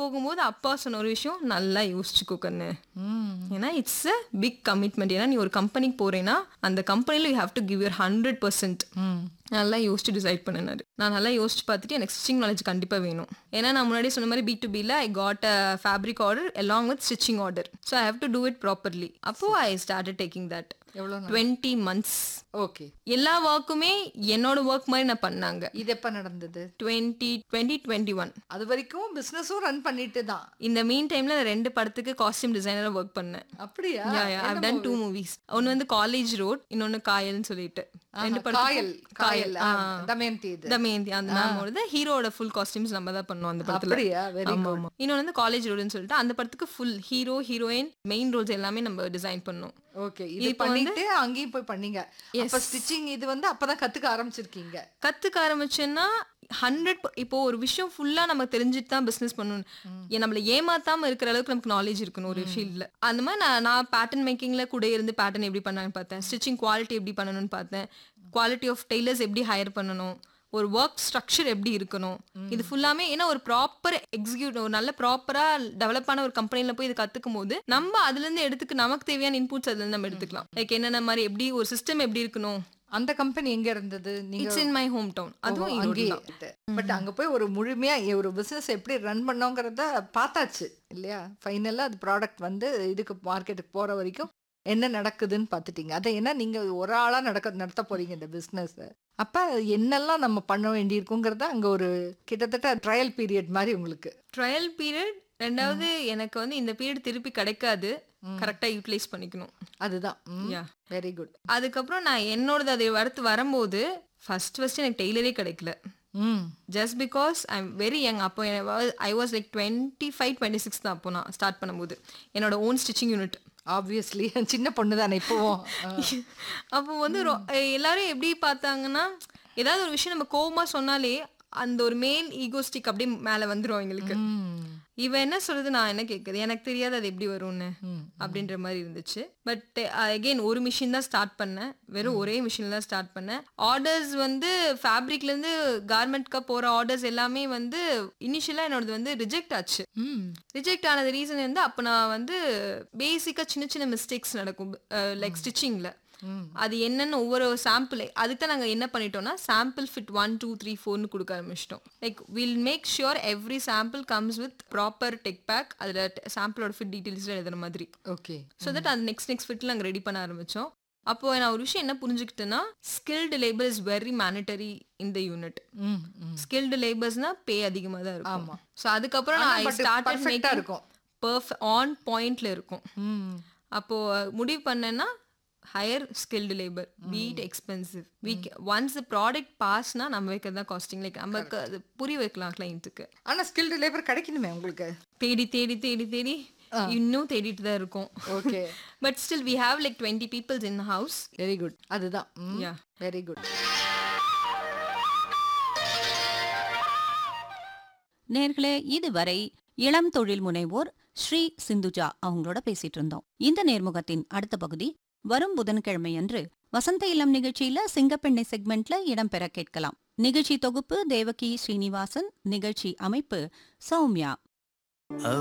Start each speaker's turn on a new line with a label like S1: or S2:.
S1: போகும்போது அப்பா சொன்ன ஒரு விஷயம் நல்லா யோசிச்சுக்கோ கண்ணு
S2: ம்
S1: ஏன்னா இட்ஸ் அ பிக் கமிட்மெண்ட் ஏன்னா நீ ஒரு கம்பெனிக்கு போறேன்னா அந்த கம்பெனில you have to give your hundred percent
S2: hmm
S1: நல்லா யோசிச்சு டிசைட் பண்ணினாரு நான் நல்லா யோசிச்சு பார்த்துட்டு எனக்கு ஸ்டிச்சிங் நாலேஜ் கண்டிப்பா வேணும் ஏன்னா நான் முன்னாடி சொன்ன மாதிரி பி டு பில I got a fabric order along with stitching order so I have to do it properly அப்போ ஐ ஸ்டார்டட் டேக்கிங் தட்
S2: எவ்வளோ
S1: டுவெண்ட்டி மந்த்ஸ்
S2: ஓகே
S1: எல்லா ஒர்க்குமே என்னோட ஒர்க் மாதிரி நான் பண்ணாங்க
S2: இது எப்ப நடந்தது
S1: டுவெண்ட்டி டுவெண்ட்டி டுவெண்ட்டி ஒன்
S2: அது வரைக்கும் பிசினஸும் ரன் பண்ணிட்டு தான்
S1: இந்த மீன் டைம்ல நான் ரெண்டு படத்துக்கு காஸ்டியூம் டிசைனரா ஒர்க் பண்ணேன்
S2: அப்படியா
S1: yeah yeah I've done two movies ஒன்னு வந்து காலேஜ் ரோட் இன்னொன்னு காயல்னு சொல்லிட்டு ரெண்டு
S2: ஆஹா, காயல் காயல் ஆ,
S1: ஆ.
S2: தமயந்தி இது
S1: தமயந்தி அந்த மேமோட ஹீரோட ஃபுல் காஸ்டியூம்ஸ் நம்ம தான் பண்ணோம் அந்த படத்துல
S2: அப்படியா வெரி
S1: ஆமா ஆமா இன்னொன்னு வந்து காலேஜ் ரோடுன்னு சொல்லிட்டு அந்த படத்துக்கு full hero heroine main roles எல்லாமே நம்ம டிசைன் பண்ணோம்
S2: ஓகே இது பண்ணிட்டு அங்கேயும் போய் பண்ணீங்க அப்ப ஸ்டிச்சிங் இது வந்து அப்பதான் கத்துக்க ஆரம்பிச்சிருக்கீங்க
S1: கத்துக்க ஆரம்பிச்சேன்னா ஹண்ட்ரட் இப்போ ஒரு விஷயம் ஃபுல்லா நம்ம தெரிஞ்சுட்டு தான் பிசினஸ் பண்ணணும் ஏன் நம்மள ஏமாத்தாம இருக்கிற அளவுக்கு நமக்கு நாலேஜ் இருக்கணும் ஒரு ஃபீல்ட்ல அந்த மாதிரி நான் நான் பேட்டர்ன் மேக்கிங்ல கூட இருந்து பேட்டர்ன் எப்படி பண்ணாங்கன்னு பார்த்தேன் ஸ்டிச்சிங் குவாலிட்டி எப்படி பண்ணணும்னு பார்த்தேன் குவாலிட்டி ஆஃப் டெய்லர்ஸ் எப்படி ஹையர் பண்ணணும் ஒரு ஒர்க் ஸ்ட்ரக்சர் எப்படி இருக்கணும் இது ஃபுல்லாமே ஏன்னா ஒரு ப்ராப்பர் எக்ஸிக்யூட் ஒரு நல்ல ப்ராப்பரா டெவலப் ஆன ஒரு கம்பெனில போய் இது கத்துக்கும் போது நம்ம அதுல இருந்து எடுத்துக்க நமக்கு தேவையான இன்புட்ஸ் அதுல இருந்து நம்ம எடுத்துக்கலாம் லைக் என்னென்ன மாதிரி எப்படி ஒரு சிஸ்டம் எப்படி இருக்கணும்
S2: அந்த கம்பெனி எங்க இருந்தது நீங்க
S1: it's in my hometown அதுவும் ஈரோடு தான்.
S2: பட் அங்க போய் ஒரு முழுமையா ஒரு பிசினஸ் எப்படி ரன் பண்ணோங்கிறத பார்த்தாச்சு இல்லையா ஃபைனலா அது ப்ராடக்ட் வந்து இதுக்கு மார்க்கெட்டுக்கு போற வரைக்கும் என்ன நடக்குதுன்னு பார்த்துட்டீங்க அதை என்ன நீங்க ஒரு ஆளா நடக்க நடத்த போறீங்க இந்த பிசினஸ் அப்ப என்னெல்லாம் நம்ம பண்ண வேண்டியிருக்குங்கிறத அங்க ஒரு கிட்டத்தட்ட ட்ரையல் பீரியட் மாதிரி உங்களுக்கு
S1: ட்ரையல் பீரியட் ரெண்டாவது எனக்கு வந்து இந்த பீரியட் திருப்பி கிடைக்காது
S2: ம்.
S1: கரெக்டா யூட்டிலைஸ் பண்ணிக்கணும்
S2: அதுதான்
S1: Yeah.
S2: வெரி குட்
S1: அதுக்கப்புறம் நான் என்னோடது அதை அடுத்து வரும்போது ஃபர்ஸ்ட் ஃபர்ஸ்ட் எனக்கு டெய்லரே கிடைக்கல
S2: ம்
S1: just because I am very young அப்போ I was like twenty five twenty six தான் அப்போ நான் ஸ்டார்ட் பண்ணும்போது என்னோட ஓன் ஸ்டிச்சிங் யூனிட்
S2: ஆப்வியஸ்லி சின்ன பொண்ணு தானே இப்போவும் ஆ.
S1: அப்போ வந்து ரொ- எல்லாரும் எப்படி பார்த்தாங்கன்னா ஏதாவது ஒரு விஷயம் நம்ம கோவமா சொன்னாலே அந்த ஒரு மேல் ஈகோஸ்டிக் அப்படியே மேல வந்துரும் எங்களுக்கு
S2: ம்.
S1: இவ என்ன சொல்றது நான் என்ன கேக்குது எனக்கு தெரியாது அது எப்படி வரும்னு
S2: ம்.
S1: அப்படின்ற மாதிரி இருந்துச்சு பட் அகைன் ஒரு மிஷின் தான் ஸ்டார்ட் பண்ணேன் வெறும் ஒரே மிஷின்ல தான் ஸ்டார்ட் பண்ணேன் ஆர்டர்ஸ் வந்து ஃபேப்ரிக்ல இருந்து கார்மெண்ட்க்கு போற ஆர்டர்ஸ் எல்லாமே வந்து இனிஷியலா என்னோடது வந்து ரிஜெக்ட் ஆச்சு
S2: ம்
S1: ரிஜெக்ட் ஆனது ரீசன் வந்து அப்போ நான் வந்து பேசிக்கா சின்ன சின்ன மிஸ்டேக்ஸ் நடக்கும் லைக் ஸ்டிச்சிங்ல
S2: ம்.
S1: அது என்னன்னு ஒவ்வொரு சாம்பிள் அதுக்கு தான் நாங்கள் என்ன பண்ணிட்டோம்னா sample fit one two three ஃபோர்னு கொடுக்க ஆரம்பிச்சிட்டோம் like will make sure every sample comes with proper tech pack அதில் சாம்பிளோட ஃபிட் டீட்டெயில்ஸ் எழுதுற மாதிரி
S2: ஓகே
S1: ஸோ தட் அது நெக்ஸ்ட் நெக்ஸ்ட் ஃபிட்டில் நாங்கள் ரெடி பண்ண ஆரம்பித்தோம் அப்போ நான் ஒரு விஷயம் என்ன புரிஞ்சுக்கிட்டேன்னா skilled labour is very mandatory இந்த யூனிட்
S2: ம் ம்
S1: ஸ்கில்டு லேபர்ஸ்னா பே அதிகமாக தான் இருக்கும்
S2: ஆமா.
S1: ஸோ அதுக்கப்புறம்
S2: ஆனா
S1: நான்
S2: but
S1: ஸ்டார்டட்
S2: perfect ஆ
S1: மேக்கிங்
S2: இருக்கும்.
S1: பர்ஃபெக்ட் ஆன் பாயிண்ட்ல இருக்கும்
S2: ம்
S1: அப்போ முடிவு பண்ணேன்னா hire skilled labour be it expensive we once product பாஸ்னா நம்ம வைக்கிறது தான் காஸ்டிங் லைக் நமக்கு அது புரிய வைக்கலாம் கிளைண்ட்டுக்கு
S2: ஆனா ஸ்கில்டு லேபர் கிடைக்கணுமே உங்களுக்கு
S1: தேடி தேடி தேடி தேடி இன்னும் தேடிட்டு தான் இருக்கும்
S2: okay
S1: but still we have like twenty peoples in house
S2: very good அதுதான்
S1: Yeah.
S2: வெரி குட்
S3: நேர்களே இதுவரை இளம் தொழில் முனைவோர் ஸ்ரீ சிந்துஜா அவங்களோட பேசிட்டு இருந்தோம் இந்த நேர்முகத்தின் அடுத்த பகுதி வரும் புதன்கிழமையன்று வசந்த இளம் நிகழ்ச்சியில சிங்கப்பெண்ணை செக்மெண்ட்ல இடம்பெற கேட்கலாம் நிகழ்ச்சி தொகுப்பு தேவகி ஸ்ரீனிவாசன் நிகழ்ச்சி அமைப்பு சௌமியா